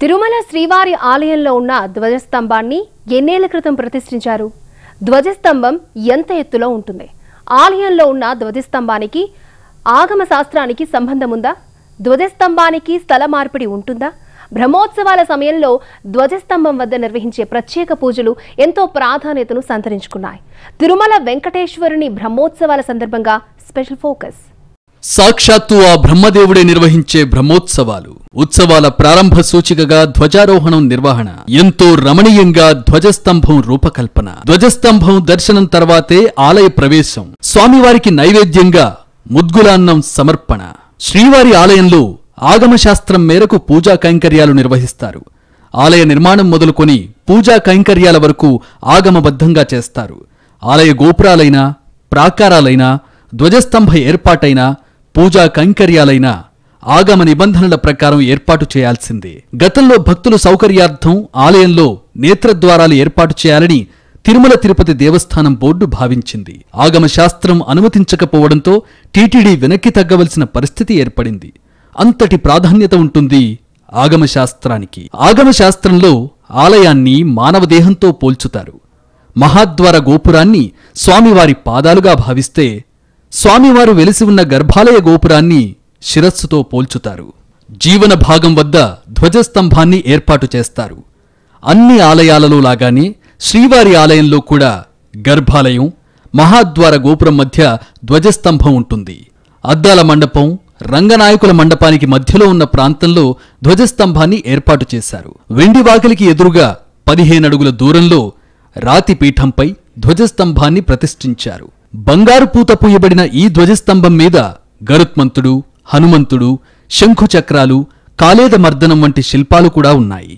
తిరుమల శ్రీవారి ఆలయంలో ఉన్న ధ్వజస్తంభాన్ని ఎన్నేళ్ల క్రితం ప్రతిష్ఠించారు ధ్వజస్తంభం ఎంత ఎత్తులో ఉంటుంది ఆలయంలో ఉన్న ధ్వజస్తంభానికి ఆగమ శాస్త్రానికి సంబంధం ఉందా ధ్వజస్తంభానికి స్థల మార్పిడి ఉంటుందా బ్రహ్మోత్సవాల సమయంలో ధ్వజస్తంభం వద్ద నిర్వహించే ప్రత్యేక పూజలు ఎంతో ప్రాధాన్యతను సంతరించుకున్నాయి తిరుమల వెంకటేశ్వరుని బ్రహ్మోత్సవాల సందర్భంగా స్పెషల్ ఫోకస్ సాక్షాత్తు ఆ బ్రహ్మదేవుడే నిర్వహించే బ్రహ్మోత్సవాలు ఉత్సవాల ప్రారంభ సూచికగా ధ్వజారోహణం నిర్వహణ ఎంతో రమణీయంగా ధ్వజస్తంభం రూపకల్పన ధ్వజస్తంభం దర్శనం తర్వాతే ఆలయ ప్రవేశం స్వామివారికి నైవేద్యంగా ముద్గులాన్నం సమర్పణ శ్రీవారి ఆలయంలో ఆగమశాస్త్రం మేరకు పూజా కైంకర్యాలు నిర్వహిస్తారు ఆలయ నిర్మాణం మొదలుకొని పూజా కైంకర్యాల వరకు ఆగమబద్ధంగా చేస్తారు ఆలయ గోపురాలైనా ప్రాకారాలైనా ధ్వజస్తంభ ఏర్పాటైనా పూజా కైంకర్యాలైనా ఆగమ నిబంధనల ప్రకారం ఏర్పాటు చేయాల్సిందే గతంలో భక్తుల సౌకర్యార్థం ఆలయంలో నేత్రద్వారాలు ఏర్పాటు చేయాలని తిరుమల తిరుపతి దేవస్థానం బోర్డు భావించింది ఆగమ శాస్త్రం అనుమతించకపోవడంతో టీటీడీ వెనక్కి తగ్గవలసిన పరిస్థితి ఏర్పడింది అంతటి ప్రాధాన్యత ఉంటుంది ఆగమ శాస్త్రానికి ఆగమ శాస్త్రంలో ఆలయాన్ని మానవ దేహంతో పోల్చుతారు మహాద్వార గోపురాన్ని స్వామివారి పాదాలుగా భావిస్తే స్వామివారు వెలిసి ఉన్న గర్భాలయ గోపురాన్ని శిరస్సుతో పోల్చుతారు జీవన భాగం వద్ద ధ్వజస్తంభాన్ని ఏర్పాటు చేస్తారు అన్ని ఆలయాలలో లాగానే శ్రీవారి ఆలయంలో కూడా గర్భాలయం మహాద్వార గోపురం మధ్య ధ్వజస్తంభం ఉంటుంది అద్దాల మండపం రంగనాయకుల మండపానికి మధ్యలో ఉన్న ప్రాంతంలో ధ్వజస్తంభాన్ని ఏర్పాటు చేశారు వెండి వాకిలికి ఎదురుగా పదిహేనడుగుల దూరంలో రాతి పీఠంపై ధ్వజస్తంభాన్ని ప్రతిష్ఠించారు బంగారు పూత పూయబడిన ఈ ధ్వజస్తంభం మీద గరుత్మంతుడు హనుమంతుడు శంఖుచక్రాలు కాలేద మర్దనం వంటి శిల్పాలు కూడా ఉన్నాయి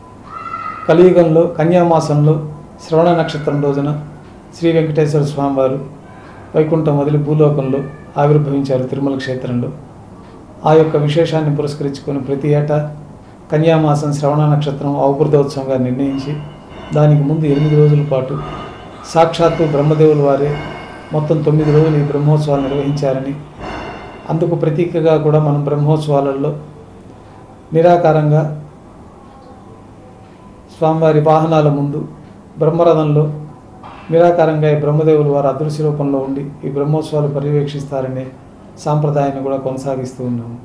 కలియుగంలో కన్యామాసంలో శ్రవణ నక్షత్రం రోజున శ్రీ వెంకటేశ్వర స్వామివారు వైకుంఠం వదిలి భూలోకంలో ఆవిర్భవించారు తిరుమల క్షేత్రంలో ఆ యొక్క విశేషాన్ని పురస్కరించుకొని ప్రతి ఏటా కన్యామాసం శ్రవణ నక్షత్రం అవబృతోత్సవంగా నిర్ణయించి దానికి ముందు ఎనిమిది రోజుల పాటు సాక్షాత్తు బ్రహ్మదేవుల వారే మొత్తం తొమ్మిది రోజులు ఈ బ్రహ్మోత్సవాలు నిర్వహించారని అందుకు ప్రతీకగా కూడా మనం బ్రహ్మోత్సవాలలో నిరాకారంగా స్వామివారి వాహనాల ముందు బ్రహ్మరథంలో నిరాకారంగా ఈ బ్రహ్మదేవులు వారు అదృశ్య రూపంలో ఉండి ఈ బ్రహ్మోత్సవాలు పర్యవేక్షిస్తారనే సాంప్రదాయాన్ని కూడా కొనసాగిస్తూ ఉన్నాము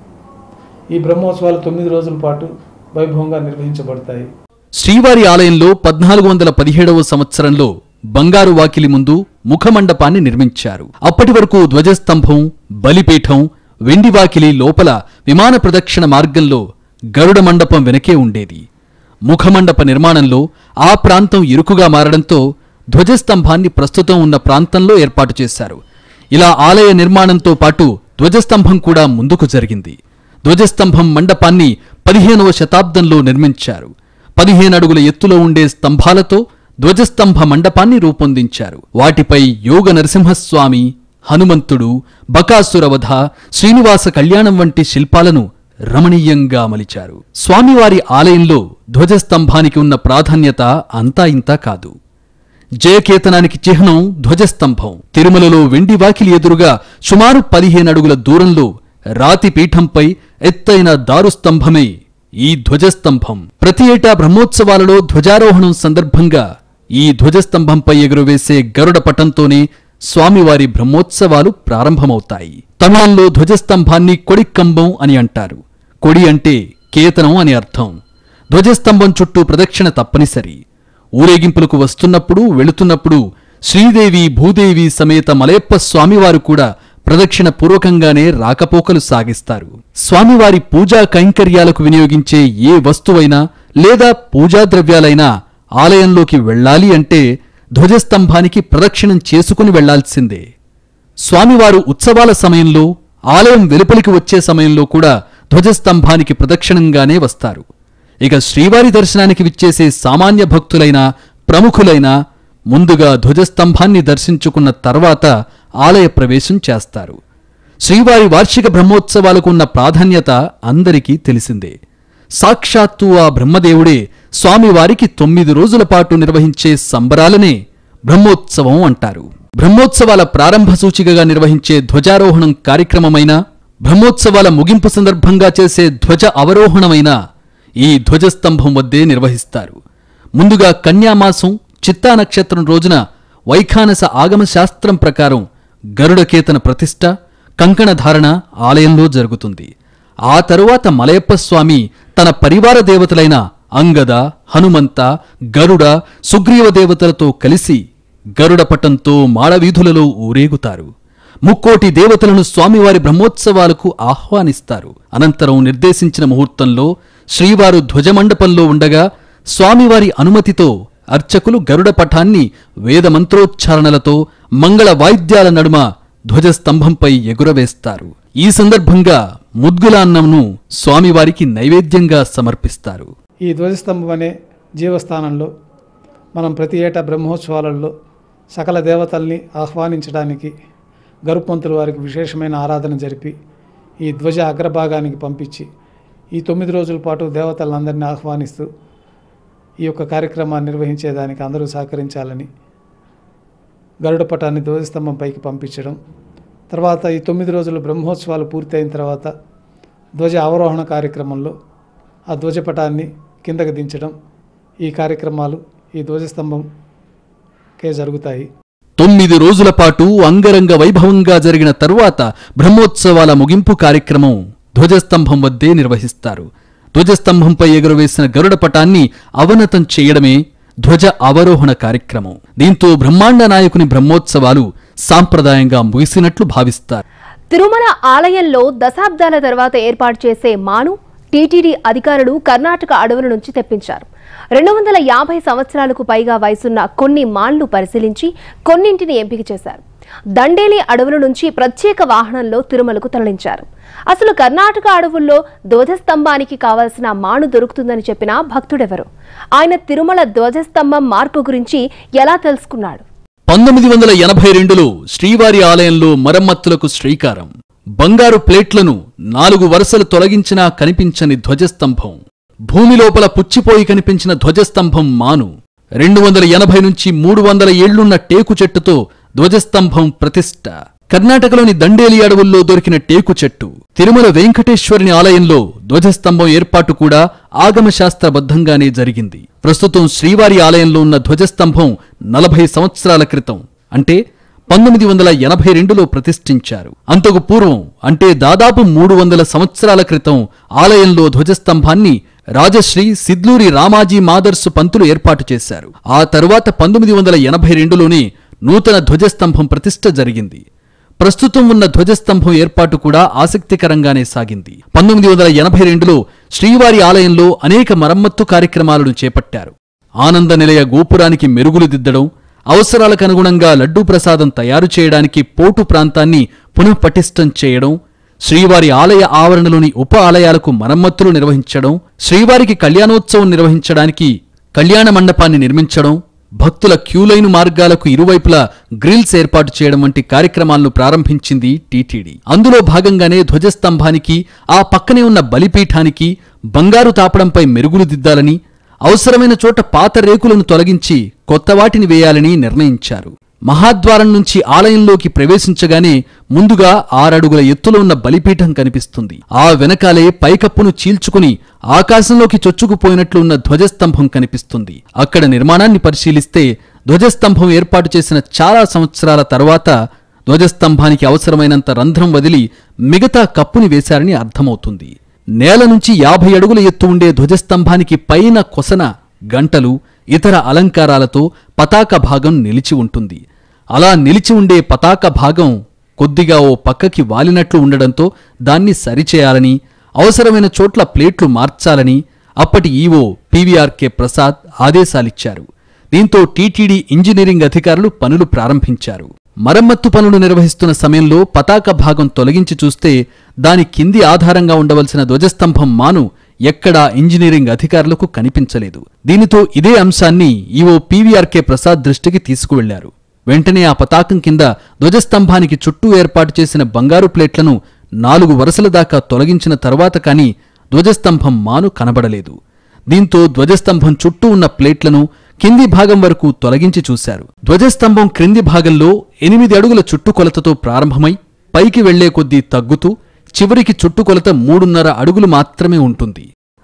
ఈ బ్రహ్మోత్సవాలు తొమ్మిది రోజుల పాటు వైభవంగా నిర్వహించబడతాయి శ్రీవారి ఆలయంలో పద్నాలుగు వందల పదిహేడవ సంవత్సరంలో బంగారు వాకిలి ముందు ముఖమండపాన్ని నిర్మించారు అప్పటి వరకు ధ్వజస్తంభం బలిపీఠం వెండి వాకిలి లోపల విమాన ప్రదక్షిణ మార్గంలో గరుడ మండపం వెనకే ఉండేది ముఖమండప నిర్మాణంలో ఆ ప్రాంతం ఇరుకుగా మారడంతో ధ్వజస్తంభాన్ని ప్రస్తుతం ఉన్న ప్రాంతంలో ఏర్పాటు చేశారు ఇలా ఆలయ నిర్మాణంతో పాటు ధ్వజస్తంభం కూడా ముందుకు జరిగింది ధ్వజస్తంభం మండపాన్ని పదిహేనవ శతాబ్దంలో నిర్మించారు పదిహేను అడుగుల ఎత్తులో ఉండే స్తంభాలతో ధ్వజస్తంభ మండపాన్ని రూపొందించారు వాటిపై యోగ నరసింహస్వామి హనుమంతుడు బకాసురవధ శ్రీనివాస కళ్యాణం వంటి శిల్పాలను రమణీయంగా మలిచారు స్వామివారి ఆలయంలో ధ్వజస్తంభానికి ఉన్న ప్రాధాన్యత అంతా ఇంతా కాదు జయకేతనానికి చిహ్నం ధ్వజస్తంభం తిరుమలలో వెండి వాకిలి ఎదురుగా సుమారు పదిహేను అడుగుల దూరంలో రాతి పీఠంపై ఎత్తైన దారుస్తంభమే ఈ ధ్వజస్తంభం ప్రతి ఏటా బ్రహ్మోత్సవాలలో ధ్వజారోహణం సందర్భంగా ఈ ధ్వజస్తంభంపై ఎగురవేసే గరుడ పటంతోనే స్వామివారి బ్రహ్మోత్సవాలు ప్రారంభమవుతాయి తమిళంలో ధ్వజస్తంభాన్ని కొడికంబం అని అంటారు కొడి అంటే కేతనం అని అర్థం ధ్వజస్తంభం చుట్టూ ప్రదక్షిణ తప్పనిసరి ఊరేగింపులకు వస్తున్నప్పుడు వెళుతున్నప్పుడు శ్రీదేవి భూదేవి సమేత మలయప్ప స్వామివారు కూడా ప్రదక్షిణ పూర్వకంగానే రాకపోకలు సాగిస్తారు స్వామివారి పూజా కైంకర్యాలకు వినియోగించే ఏ వస్తువైనా లేదా పూజా ద్రవ్యాలైనా ఆలయంలోకి వెళ్ళాలి అంటే ధ్వజస్తంభానికి ప్రదక్షిణం చేసుకుని వెళ్లాల్సిందే స్వామివారు ఉత్సవాల సమయంలో ఆలయం వెలుపలికి వచ్చే సమయంలో కూడా ధ్వజస్తంభానికి ప్రదక్షిణంగానే వస్తారు ఇక శ్రీవారి దర్శనానికి విచ్చేసే సామాన్య భక్తులైన ప్రముఖులైన ముందుగా ధ్వజస్తంభాన్ని దర్శించుకున్న తర్వాత ఆలయ ప్రవేశం చేస్తారు శ్రీవారి వార్షిక బ్రహ్మోత్సవాలకు ఉన్న ప్రాధాన్యత అందరికీ తెలిసిందే సాక్షాత్తు ఆ బ్రహ్మదేవుడే స్వామివారికి తొమ్మిది రోజుల పాటు నిర్వహించే సంబరాలనే బ్రహ్మోత్సవం అంటారు బ్రహ్మోత్సవాల ప్రారంభ సూచికగా నిర్వహించే ధ్వజారోహణం కార్యక్రమమైన బ్రహ్మోత్సవాల ముగింపు సందర్భంగా చేసే ధ్వజ అవరోహణమైన ఈ ధ్వజస్తంభం వద్దే నిర్వహిస్తారు ముందుగా కన్యామాసం చిత్తా నక్షత్రం రోజున వైఖానస ఆగమ శాస్త్రం ప్రకారం గరుడకేతన ప్రతిష్ట కంకణధారణ ఆలయంలో జరుగుతుంది ఆ తరువాత మలయప్ప స్వామి తన పరివార దేవతలైన అంగద హనుమంత గరుడ సుగ్రీవ దేవతలతో కలిసి గరుడ పటంతో మాడవీధులలో ఊరేగుతారు ముక్కోటి దేవతలను స్వామివారి బ్రహ్మోత్సవాలకు ఆహ్వానిస్తారు అనంతరం నిర్దేశించిన ముహూర్తంలో శ్రీవారు ధ్వజమండపంలో ఉండగా స్వామివారి అనుమతితో అర్చకులు గరుడ పటాన్ని వేదమంత్రోచ్చారణలతో మంగళ వాయిద్యాల నడుమ ధ్వజస్తంభంపై ఎగురవేస్తారు ఈ సందర్భంగా ముద్గులాన్నంను స్వామివారికి నైవేద్యంగా సమర్పిస్తారు ఈ ధ్వజస్తంభం అనే జీవస్థానంలో మనం ప్రతి ఏటా బ్రహ్మోత్సవాలలో సకల దేవతల్ని ఆహ్వానించడానికి గరుపంతుల వారికి విశేషమైన ఆరాధన జరిపి ఈ ధ్వజ అగ్రభాగానికి పంపించి ఈ తొమ్మిది రోజుల పాటు దేవతలందరినీ ఆహ్వానిస్తూ ఈ యొక్క కార్యక్రమాన్ని నిర్వహించేదానికి అందరూ సహకరించాలని గరుడ పటాన్ని ధ్వజస్తంభం పైకి పంపించడం తర్వాత ఈ తొమ్మిది రోజుల బ్రహ్మోత్సవాలు పూర్తయిన తర్వాత ధ్వజ అవరోహణ కార్యక్రమంలో ఆ ధ్వజపటాన్ని కిందకి దించడం ఈ కార్యక్రమాలు ఈ ధ్వజస్తంభంకే జరుగుతాయి తొమ్మిది రోజుల పాటు అంగరంగ వైభవంగా జరిగిన తరువాత బ్రహ్మోత్సవాల ముగింపు కార్యక్రమం ధ్వజస్తంభం వద్దే నిర్వహిస్తారు ధ్వజస్తంభంపై ఎగురవేసిన గరుడ పటాన్ని అవనతం చేయడమే ధ్వజ అవరోహణ కార్యక్రమం దీంతో బ్రహ్మాండ నాయకుని బ్రహ్మోత్సవాలు సాంప్రదాయంగా ముగిసినట్లు భావిస్తారు తిరుమల ఆలయంలో దశాబ్దాల తర్వాత ఏర్పాటు చేసే మాను టీటీడీ అధికారులు కర్ణాటక అడవుల నుంచి తెప్పించారు రెండు వందల యాభై సంవత్సరాలకు పైగా వయసున్న కొన్ని మాన్లు పరిశీలించి కొన్నింటిని ఎంపిక చేశారు దండేలి అడవుల నుంచి ప్రత్యేక వాహనంలో తిరుమలకు తరలించారు అసలు కర్ణాటక అడవుల్లో ధ్వజస్తంభానికి కావలసిన మాను దొరుకుతుందని చెప్పిన భక్తుడెవరు ఆయన తిరుమల ధ్వజస్తంభం మార్పు గురించి ఎలా తెలుసుకున్నాడు పంతొమ్మిది వందల ఎనభై రెండులో శ్రీవారి ఆలయంలో మరమ్మతులకు శ్రీకారం బంగారు ప్లేట్లను నాలుగు వరుసలు తొలగించినా కనిపించని ధ్వజస్తంభం భూమి లోపల పుచ్చిపోయి కనిపించిన ధ్వజస్తంభం మాను రెండు వందల ఎనభై నుంచి మూడు వందల ఏళ్లున్న టేకు చెట్టుతో ధ్వజస్తంభం ప్రతిష్ట కర్ణాటకలోని దండేలి అడవుల్లో దొరికిన టేకు చెట్టు తిరుమల వెంకటేశ్వరుని ఆలయంలో ధ్వజస్తంభం ఏర్పాటు కూడా ఆగమశాస్త్రబద్ధంగానే జరిగింది ప్రస్తుతం శ్రీవారి ఆలయంలో ఉన్న ధ్వజస్తంభం నలభై సంవత్సరాల క్రితం అంటే పంతొమ్మిది వందల ఎనభై రెండులో ప్రతిష్ఠించారు అంతకు పూర్వం అంటే దాదాపు మూడు వందల సంవత్సరాల క్రితం ఆలయంలో ధ్వజస్తంభాన్ని రాజశ్రీ సిద్లూరి రామాజీ మాదర్సు పంతులు ఏర్పాటు చేశారు ఆ తరువాత పంతొమ్మిది వందల ఎనభై రెండులోనే నూతన ధ్వజస్తంభం ప్రతిష్ఠ జరిగింది ప్రస్తుతం ఉన్న ధ్వజస్తంభం ఏర్పాటు కూడా ఆసక్తికరంగానే సాగింది పంతొమ్మిది వందల ఎనభై రెండులో శ్రీవారి ఆలయంలో అనేక మరమ్మత్తు కార్యక్రమాలను చేపట్టారు ఆనంద నిలయ గోపురానికి మెరుగులు దిద్దడం అవసరాలకు అనుగుణంగా లడ్డూ ప్రసాదం తయారు చేయడానికి పోటు ప్రాంతాన్ని పునఃపటిష్టం చేయడం శ్రీవారి ఆలయ ఆవరణలోని ఉప ఆలయాలకు మరమ్మతులు నిర్వహించడం శ్రీవారికి కళ్యాణోత్సవం నిర్వహించడానికి కళ్యాణ మండపాన్ని నిర్మించడం భక్తుల క్యూలైన మార్గాలకు ఇరువైపులా గ్రిల్స్ ఏర్పాటు చేయడం వంటి కార్యక్రమాలను ప్రారంభించింది టీటీడీ అందులో భాగంగానే ధ్వజస్తంభానికి ఆ పక్కనే ఉన్న బలిపీఠానికి బంగారు తాపడంపై మెరుగులు దిద్దాలని అవసరమైన చోట పాత రేకులను తొలగించి కొత్త వాటిని వేయాలని నిర్ణయించారు మహాద్వారం నుంచి ఆలయంలోకి ప్రవేశించగానే ముందుగా ఆరడుగుల ఎత్తులో ఉన్న బలిపీఠం కనిపిస్తుంది ఆ వెనకాలే పైకప్పును చీల్చుకుని ఆకాశంలోకి చొచ్చుకుపోయినట్లు ఉన్న ధ్వజస్తంభం కనిపిస్తుంది అక్కడ నిర్మాణాన్ని పరిశీలిస్తే ధ్వజస్తంభం ఏర్పాటు చేసిన చాలా సంవత్సరాల తర్వాత ధ్వజస్తంభానికి అవసరమైనంత రంధ్రం వదిలి మిగతా కప్పుని వేశారని అర్థమవుతుంది నేల నుంచి యాభై అడుగుల ఎత్తు ఉండే ధ్వజస్తంభానికి పైన కొసన గంటలు ఇతర అలంకారాలతో పతాక భాగం నిలిచి ఉంటుంది అలా నిలిచి ఉండే పతాక భాగం కొద్దిగా ఓ పక్కకి వాలినట్లు ఉండడంతో దాన్ని సరిచేయాలని అవసరమైన చోట్ల ప్లేట్లు మార్చాలని అప్పటి ఈవో పీవీఆర్కే ప్రసాద్ ఆదేశాలిచ్చారు దీంతో టీటీడీ ఇంజనీరింగ్ అధికారులు పనులు ప్రారంభించారు మరమ్మత్తు పనులు నిర్వహిస్తున్న సమయంలో పతాక భాగం తొలగించి చూస్తే దాని కింది ఆధారంగా ఉండవలసిన ధ్వజస్తంభం మాను ఎక్కడా ఇంజనీరింగ్ అధికారులకు కనిపించలేదు దీనితో ఇదే అంశాన్ని ఈవో పీవీఆర్కే ప్రసాద్ దృష్టికి తీసుకువెళ్లారు వెంటనే ఆ పతాకం కింద ధ్వజస్తంభానికి చుట్టూ ఏర్పాటు చేసిన బంగారు ప్లేట్లను నాలుగు వరుసల దాకా తొలగించిన తర్వాత కాని ధ్వజస్తంభం మాను కనబడలేదు దీంతో ధ్వజస్తంభం చుట్టూ ఉన్న ప్లేట్లను కింది భాగం వరకు తొలగించి చూశారు ధ్వజస్తంభం క్రింది భాగంలో ఎనిమిది అడుగుల చుట్టుకొలతతో ప్రారంభమై పైకి వెళ్లే కొద్దీ తగ్గుతూ చివరికి చుట్టుకొలత మూడున్నర అడుగులు మాత్రమే ఉంటుంది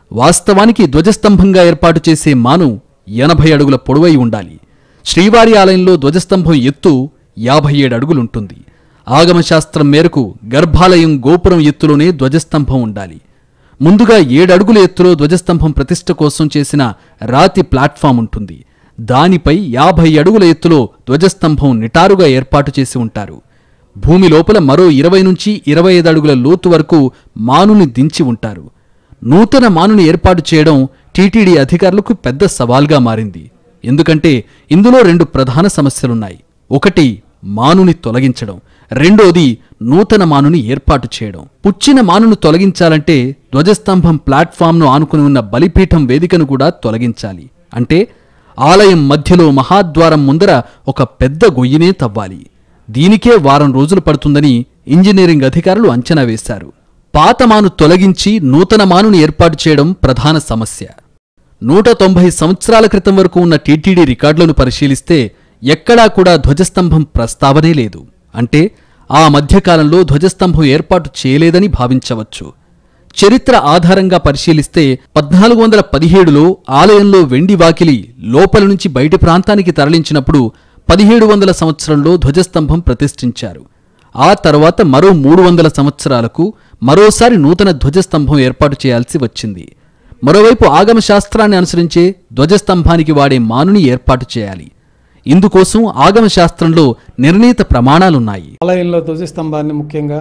వాస్తవానికి ధ్వజస్తంభంగా ఏర్పాటు చేసే మాను ఎనభై అడుగుల పొడవై ఉండాలి శ్రీవారి ఆలయంలో ధ్వజస్తంభం ఎత్తు యాభై ఏడు అడుగులుంటుంది ఆగమశాస్త్రం మేరకు గర్భాలయం గోపురం ఎత్తులోనే ధ్వజస్తంభం ఉండాలి ముందుగా ఏడడుగుల ఎత్తులో ధ్వజస్తంభం ప్రతిష్ఠ కోసం చేసిన రాతి ప్లాట్ఫామ్ ఉంటుంది దానిపై యాభై అడుగుల ఎత్తులో ధ్వజస్తంభం నిటారుగా ఏర్పాటు చేసి ఉంటారు భూమి లోపల మరో ఇరవై నుంచి ఇరవై ఐదు అడుగుల లోతు వరకు మానుని దించి ఉంటారు నూతన మానుని ఏర్పాటు చేయడం టీటీడీ అధికారులకు పెద్ద సవాల్గా మారింది ఎందుకంటే ఇందులో రెండు ప్రధాన సమస్యలున్నాయి ఒకటి మానుని తొలగించడం రెండోది నూతన మానుని ఏర్పాటు చేయడం పుచ్చిన మానును తొలగించాలంటే ధ్వజస్తంభం ప్లాట్ఫామ్ను ఆనుకుని ఉన్న బలిపీఠం వేదికను కూడా తొలగించాలి అంటే ఆలయం మధ్యలో మహాద్వారం ముందర ఒక పెద్ద గొయ్యినే తవ్వాలి దీనికే వారం రోజులు పడుతుందని ఇంజనీరింగ్ అధికారులు అంచనా వేశారు పాత మాను తొలగించి నూతన మానుని ఏర్పాటు చేయడం ప్రధాన సమస్య నూట తొంభై సంవత్సరాల క్రితం వరకు ఉన్న టీటీడీ రికార్డులను పరిశీలిస్తే ఎక్కడా కూడా ధ్వజస్తంభం ప్రస్తావనే లేదు అంటే ఆ మధ్యకాలంలో ధ్వజస్తంభం ఏర్పాటు చేయలేదని భావించవచ్చు చరిత్ర ఆధారంగా పరిశీలిస్తే పద్నాలుగు వందల పదిహేడులో ఆలయంలో వెండి వాకిలి లోపల నుంచి బయటి ప్రాంతానికి తరలించినప్పుడు పదిహేడు వందల సంవత్సరంలో ధ్వజస్తంభం ప్రతిష్ఠించారు ఆ తర్వాత మరో మూడు వందల సంవత్సరాలకు మరోసారి నూతన ధ్వజస్తంభం ఏర్పాటు చేయాల్సి వచ్చింది మరోవైపు ఆగమ శాస్త్రాన్ని అనుసరించే ధ్వజస్తంభానికి వాడే మానుని ఏర్పాటు చేయాలి ఇందుకోసం ఆగమ శాస్త్రంలో నిర్ణీత ప్రమాణాలున్నాయి ఆలయంలో ధ్వజస్తంభాన్ని ముఖ్యంగా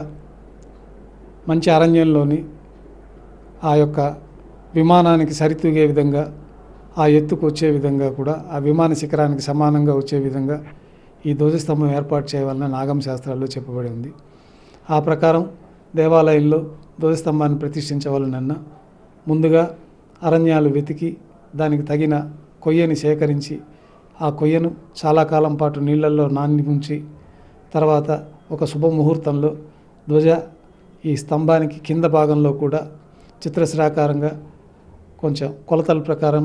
మంచి అరణ్యంలోని ఆ యొక్క విమానానికి సరితూగే విధంగా ఆ ఎత్తుకు వచ్చే విధంగా కూడా ఆ విమాన శిఖరానికి సమానంగా వచ్చే విధంగా ఈ ధ్వజస్తంభం ఏర్పాటు చేయవాలని నాగం శాస్త్రాల్లో చెప్పబడి ఉంది ఆ ప్రకారం దేవాలయంలో ధ్వజస్తంభాన్ని ప్రతిష్ఠించవాలనన్న ముందుగా అరణ్యాలు వెతికి దానికి తగిన కొయ్యని సేకరించి ఆ కొయ్యను చాలా కాలం పాటు నీళ్ళల్లో నాని ఉంచి తర్వాత ఒక శుభముహూర్తంలో ధ్వజ ఈ స్తంభానికి కింద భాగంలో కూడా చిత్రశ్రాకారంగా కొంచెం కొలతల ప్రకారం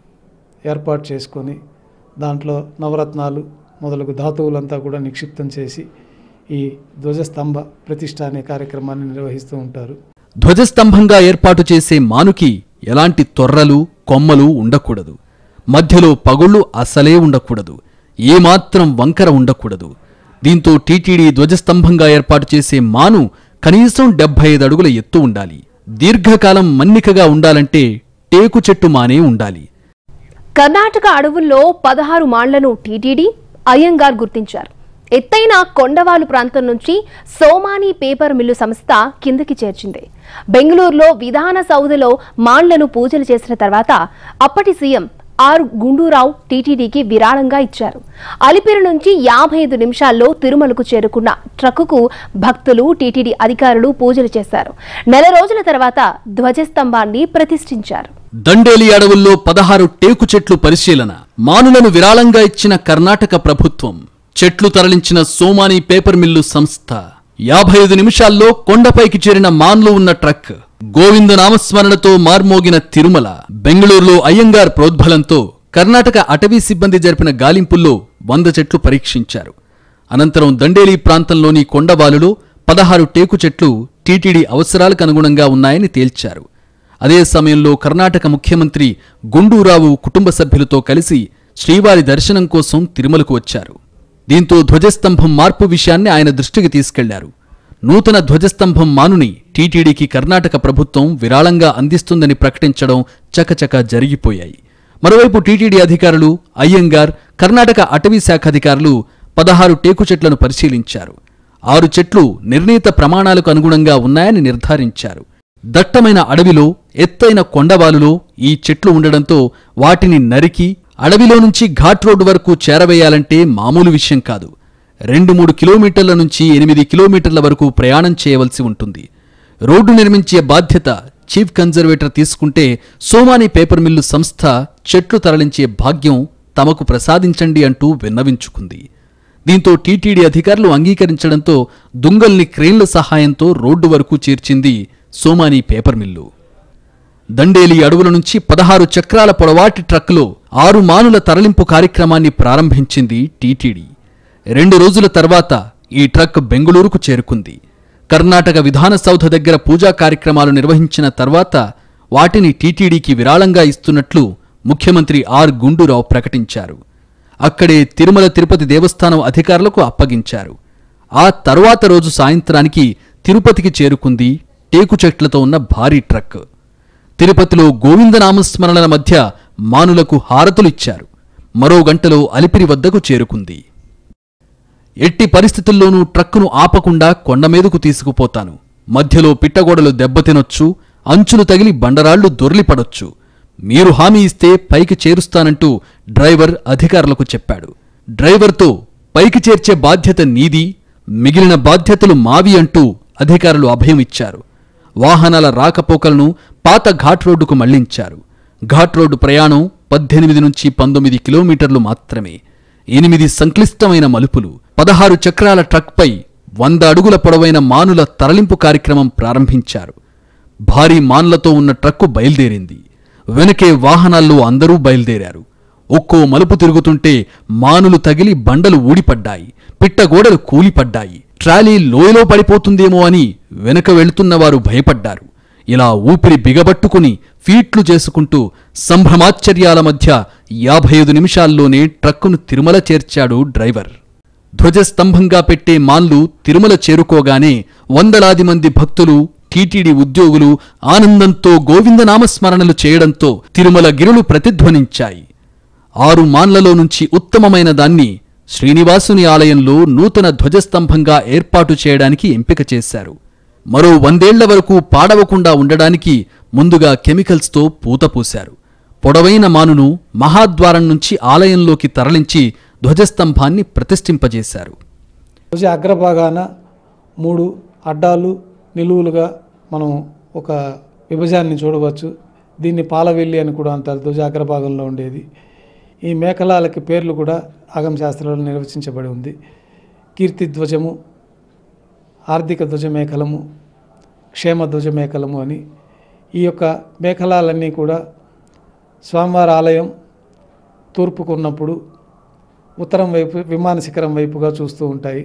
ఏర్పాటు చేసుకొని దాంట్లో నవరత్నాలు మొదలగు ధాతువులంతా కూడా నిక్షిప్తం చేసి ఈ ధ్వజస్తంభ ప్రతిష్ఠ అనే కార్యక్రమాన్ని నిర్వహిస్తూ ఉంటారు ధ్వజస్తంభంగా ఏర్పాటు చేసే మానుకి ఎలాంటి తొర్రలు కొమ్మలు ఉండకూడదు మధ్యలో పగుళ్ళు అసలే ఉండకూడదు ఏమాత్రం వంకర ఉండకూడదు దీంతో టీటీడీ ధ్వజస్తంభంగా ఏర్పాటు చేసే మాను కనీసం డెబ్బై ఐదు అడుగుల ఎత్తు ఉండాలి దీర్ఘకాలం మన్నికగా ఉండాలంటే టేకు చెట్టు మానే ఉండాలి కర్ణాటక అడవుల్లో పదహారు మాళ్లను టీటీడీ అయ్యంగార్ గుర్తించారు ఎత్తైన కొండవాలు ప్రాంతం నుంచి సోమాని పేపర్ మిల్లు సంస్థ కిందకి చేర్చింది బెంగళూరులో విధాన సౌధలో మాళ్లను పూజలు చేసిన తర్వాత అప్పటి సీఎం ఆర్ గుండూరావు టీటీడీకి విరాళంగా ఇచ్చారు అలిపిరి నుంచి యాభై ఐదు నిమిషాల్లో తిరుమలకు చేరుకున్న ట్రక్కుకు భక్తులు టీటీడీ అధికారులు పూజలు చేశారు నెల రోజుల తర్వాత ధ్వజస్తంభాన్ని ప్రతిష్ఠించారు దండేలి అడవుల్లో పదహారు టేకు చెట్లు పరిశీలన మానులను విరాళంగా ఇచ్చిన కర్ణాటక ప్రభుత్వం చెట్లు తరలించిన సోమాని పేపర్ మిల్లు సంస్థ యాభై ఐదు నిమిషాల్లో కొండపైకి చేరిన మాన్లు ఉన్న ట్రక్ గోవింద నామస్మరణతో మార్మోగిన తిరుమల బెంగళూరులో అయ్యంగార్ ప్రోద్బలంతో కర్ణాటక అటవీ సిబ్బంది జరిపిన గాలింపుల్లో వంద చెట్లు పరీక్షించారు అనంతరం దండేలి ప్రాంతంలోని కొండవాలులో పదహారు టేకు చెట్లు టీటీడీ అవసరాలకు అనుగుణంగా ఉన్నాయని తేల్చారు అదే సమయంలో కర్ణాటక ముఖ్యమంత్రి గుండూరావు కుటుంబ సభ్యులతో కలిసి శ్రీవారి దర్శనం కోసం తిరుమలకు వచ్చారు దీంతో ధ్వజస్తంభం మార్పు విషయాన్ని ఆయన దృష్టికి తీసుకెళ్లారు నూతన ధ్వజస్తంభం మానుని టీటీడీకి కర్ణాటక ప్రభుత్వం విరాళంగా అందిస్తుందని ప్రకటించడం చకచక జరిగిపోయాయి మరోవైపు టీటీడీ అధికారులు అయ్యంగార్ కర్ణాటక అటవీ శాఖ అధికారులు పదహారు టేకు చెట్లను పరిశీలించారు ఆరు చెట్లు నిర్ణీత ప్రమాణాలకు అనుగుణంగా ఉన్నాయని నిర్ధారించారు దట్టమైన అడవిలో ఎత్తైన కొండవాలులో ఈ చెట్లు ఉండడంతో వాటిని నరికి అడవిలో నుంచి ఘాట్ రోడ్డు వరకు చేరవేయాలంటే మామూలు విషయం కాదు రెండు మూడు కిలోమీటర్ల నుంచి ఎనిమిది కిలోమీటర్ల వరకు ప్రయాణం చేయవలసి ఉంటుంది రోడ్డు నిర్మించే బాధ్యత చీఫ్ కన్జర్వేటర్ తీసుకుంటే సోమాని పేపర్ మిల్లు సంస్థ చెట్లు తరలించే భాగ్యం తమకు ప్రసాదించండి అంటూ విన్నవించుకుంది దీంతో టీటీడీ అధికారులు అంగీకరించడంతో దుంగల్ని క్రేన్ల సహాయంతో రోడ్డు వరకు చేర్చింది సోమాని పేపర్ మిల్లు దండేలి అడవుల నుంచి పదహారు చక్రాల పొడవాటి ట్రక్కులో ఆరు మానుల తరలింపు కార్యక్రమాన్ని ప్రారంభించింది టీటీడీ రెండు రోజుల తర్వాత ఈ ట్రక్ బెంగుళూరుకు చేరుకుంది కర్ణాటక విధాన సౌధ దగ్గర పూజా కార్యక్రమాలు నిర్వహించిన తర్వాత వాటిని టీటీడీకి విరాళంగా ఇస్తున్నట్లు ముఖ్యమంత్రి ఆర్ గుండూరావు ప్రకటించారు అక్కడే తిరుమల తిరుపతి దేవస్థానం అధికారులకు అప్పగించారు ఆ తరువాత రోజు సాయంత్రానికి తిరుపతికి చేరుకుంది టేకు చెట్లతో ఉన్న భారీ ట్రక్ తిరుపతిలో గోవిందనామస్మరణల మధ్య మానులకు హారతులిచ్చారు మరో గంటలో అలిపిరి వద్దకు చేరుకుంది ఎట్టి పరిస్థితుల్లోనూ ట్రక్కును ఆపకుండా కొండమీదకు తీసుకుపోతాను మధ్యలో పిట్టగోడలు దెబ్బతినొచ్చు అంచులు తగిలి బండరాళ్లు దొర్లిపడొచ్చు మీరు హామీ ఇస్తే పైకి చేరుస్తానంటూ డ్రైవర్ అధికారులకు చెప్పాడు డ్రైవర్తో పైకి చేర్చే బాధ్యత నీది మిగిలిన బాధ్యతలు మావి అంటూ అధికారులు అభయం ఇచ్చారు వాహనాల రాకపోకలను పాత ఘాట్ రోడ్డుకు మళ్లించారు ఘాట్ రోడ్డు ప్రయాణం పద్దెనిమిది నుంచి పంతొమ్మిది కిలోమీటర్లు మాత్రమే ఎనిమిది సంక్లిష్టమైన మలుపులు పదహారు చక్రాల ట్రక్పై వంద అడుగుల పొడవైన మానుల తరలింపు కార్యక్రమం ప్రారంభించారు భారీ మాన్లతో ఉన్న ట్రక్కు బయలుదేరింది వెనకే వాహనాల్లో అందరూ బయలుదేరారు ఒక్కో మలుపు తిరుగుతుంటే మానులు తగిలి బండలు ఊడిపడ్డాయి పిట్టగోడలు కూలిపడ్డాయి ట్రాలీ లోయలో పడిపోతుందేమో అని వెనక వెళుతున్నవారు భయపడ్డారు ఇలా ఊపిరి బిగబట్టుకుని ఫీట్లు చేసుకుంటూ సంభ్రమాశ్చర్యాల మధ్య యాభై ఐదు నిమిషాల్లోనే ట్రక్కును తిరుమల చేర్చాడు డ్రైవర్ ధ్వజస్తంభంగా పెట్టే మాన్లు తిరుమల చేరుకోగానే వందలాది మంది భక్తులు టీటీడీ ఉద్యోగులు ఆనందంతో గోవిందనామస్మరణలు చేయడంతో తిరుమల గిరులు ప్రతిధ్వనించాయి ఆరు మాన్లలో నుంచి ఉత్తమమైన దాన్ని శ్రీనివాసుని ఆలయంలో నూతన ధ్వజస్తంభంగా ఏర్పాటు చేయడానికి ఎంపిక చేశారు మరో వందేళ్ల వరకు పాడవకుండా ఉండడానికి ముందుగా కెమికల్స్తో పూత పూశారు పొడవైన మానును మహాద్వారం నుంచి ఆలయంలోకి తరలించి ధ్వజస్తంభాన్ని ప్రతిష్ఠింపజేశారు ధ్వజ అగ్రభాగాన మూడు అడ్డాలు నిలువులుగా మనం ఒక విభజాన్ని చూడవచ్చు దీన్ని పాలవెల్లి అని కూడా అంటారు ధ్వజ అగ్రభాగంలో ఉండేది ఈ మేకలాలకి పేర్లు కూడా ఆగమ శాస్త్రంలో నిర్వచించబడి ఉంది కీర్తి ధ్వజము ఆర్థిక ధ్వజ మేకలము క్షేమ ధ్వజ మేకలము అని ఈ యొక్క మేకలాలన్నీ కూడా స్వామివారి ఆలయం తూర్పుకున్నప్పుడు ఉత్తరం వైపు విమాన శిఖరం వైపుగా చూస్తూ ఉంటాయి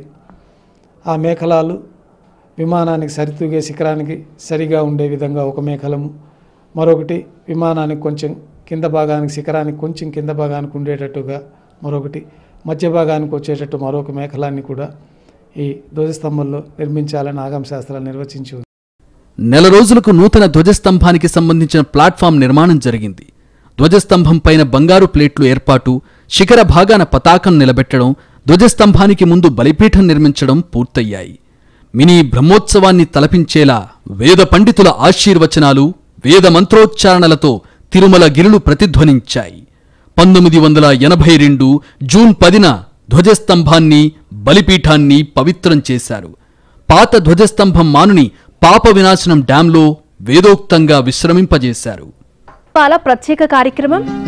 ఆ మేకలాలు విమానానికి సరితూగే శిఖరానికి సరిగా ఉండే విధంగా ఒక మేకలము మరొకటి విమానానికి కొంచెం కింద భాగానికి శిఖరానికి కొంచెం కింద భాగానికి ఉండేటట్టుగా మరొకటి మధ్య భాగానికి వచ్చేటట్టు మరొక మేకలాన్ని కూడా ఈ ధ్వజస్తంభంలో నిర్మించాలని ఆగమ శాస్త్రాలు నిర్వచించి ఉంది నెల రోజులకు నూతన ధ్వజస్తంభానికి సంబంధించిన ప్లాట్ఫామ్ నిర్మాణం జరిగింది ధ్వజస్తంభం పైన బంగారు ప్లేట్లు ఏర్పాటు శిఖర భాగాన పతాకం నిలబెట్టడం ధ్వజస్తంభానికి ముందు బలిపీఠం నిర్మించడం పూర్తయ్యాయి మినీ బ్రహ్మోత్సవాన్ని తలపించేలా వేద పండితుల ఆశీర్వచనాలు వేద మంత్రోచ్చారణలతో తిరుమల గిరులు ప్రతిధ్వనించాయి పంతొమ్మిది వందల ఎనభై రెండు జూన్ పదిన ధ్వజస్తంభాన్ని బలిపీఠాన్ని పవిత్రం చేశారు పాత ధ్వజస్తంభం మానుని పాప వినాశనం డ్యాంలో వేదోక్తంగా విశ్రమింపజేశారు పాల ప్రత్యేక కార్యక్రమం